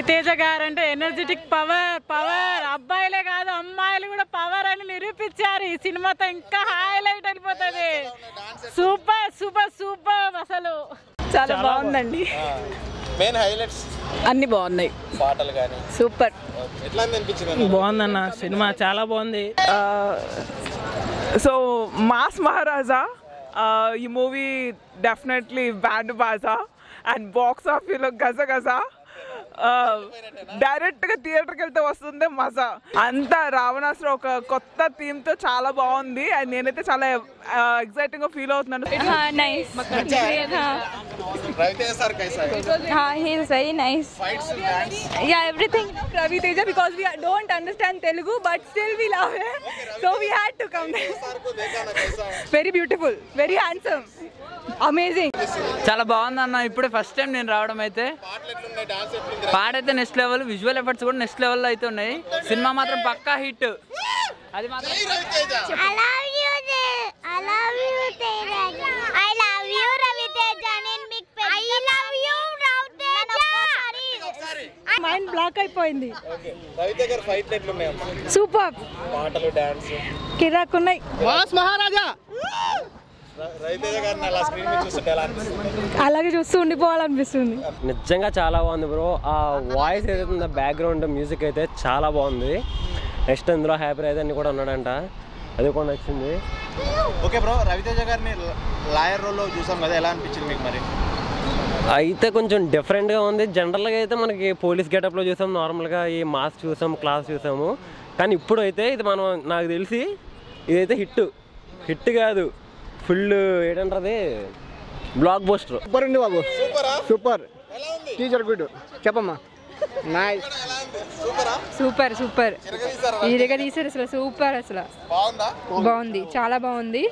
రవితేజ గారు అంటే energetic power power అబ్బాయిలే కాదు అమ్మాయిలు కూడా పవర్ అని నిరూపించారు ఈ సినిమాతో ఇంకా హైలైట్ అయిపోతుంది సూపర్ సూపర్ సూపర్ అసలు చాలా బాగుందండి మెయిన్ హైలైట్స్ అన్ని బాగున్నాయి పాటలు కానీ సూపర్ ఎట్లా అనిపించింది బాగుందన్న సినిమా చాలా బాగుంది సో మాస్ మహారాజా ఈ movie definitely band baja and box ఆఫీస్లో గజ గజ డైరెక్ట్ గా థియేటర్కి వెళ్తే వస్తుంది మజా అంతా రావణాసుర ఒక కొత్త థీమ్ తో చాలా బాగుంది అండ్ నేనైతే చాలా ఎక్సైటింగ్ గా ఫీల్ అవుతున్నాను हाँ नाइस हाँ రవితేజ సార్ కైసా हाँ he is very nice fights dance या everything Ravi Teja because we don't understand Telugu but still we love him. So we had to come there. Sir కో దేఖా నా కైసా Very beautiful, very handsome, amazing. చాలా బాగుంది అన్న ఇప్పుడే first time నేను రావడం అయితే పాటలు ఎట్లున్నాయి డాన్స్ ఎట్లుంది పాట అయితే నెక్స్ట్ లెవెల్ విజువల్ ఎఫర్ట్స్ కూడా నెక్స్ట్ లెవెల్లో అయితే ఉన్నాయి సినిమా మాత్రం పక్కా హిట్ అది మాత్రం జై Raviteja I love you, I love you, Teja. I love you, Ravi Teja. నేను మీకు పెద్ద I love you, Ravi Teja. ఒకసారి మైండ్ బ్లాక్ అయిపోయింది ఓకే రవితేజ గారు ఫైట్లు ఎట్లున్నాయి అమ్మ? సూపర్ పాటలు డాన్స్ కిరాక్ ఉన్నాయి రవితేజ గారిని అలా స్క్రీన్ మీద చూస్తుంటే ఎలా అనిపిస్తుంది అలాగే చూస్తూ ఉండిపోవాలనిపిస్తుంది నిజంగా చాలా బాగుంది బ్రో ఆ వాయిస్ ఏదైతే ఉందో బ్యాక్గ్రౌండ్ మ్యూజిక్ అయితే చాలా బాగుంది నెక్స్ట్ అందులో హ్యాపీ అయితే అన్ని కూడా ఉన్నాడంట అది కూడా నచ్చింది ఓకే బ్రో రవితేజ గారిని లాయర్ రోల్లో చూసాం కదా ఎలా అనిపించింది మీకు మరి అయితే కొంచెం డిఫరెంట్గా ఉంది జనరల్గా అయితే మనకి పోలీస్ గెటప్లో చూసాం నార్మల్గా ఈ మాస్ చూసాం క్లాస్ చూసాము కానీ ఇప్పుడు అయితే ఇది మనం నాకు తెలిసి ఇదైతే హిట్ హిట్ కాదు ఫుల్ ఏంటంటే బ్లాక్ బోస్టర్ సూపర్ ఉంది బాబు సూపరా సూపర్ ఎలా ఉంది టీచర్ గుడ్ చెప్పమ్మా నైస్ ఎలా ఉంది సూపరా సూపర్ సూపర్ చిరగదీశారా ఈరిగా తీసారు అసలు సూపర్ అసలు బాగుందా బాగుంది చాలా బాగుంది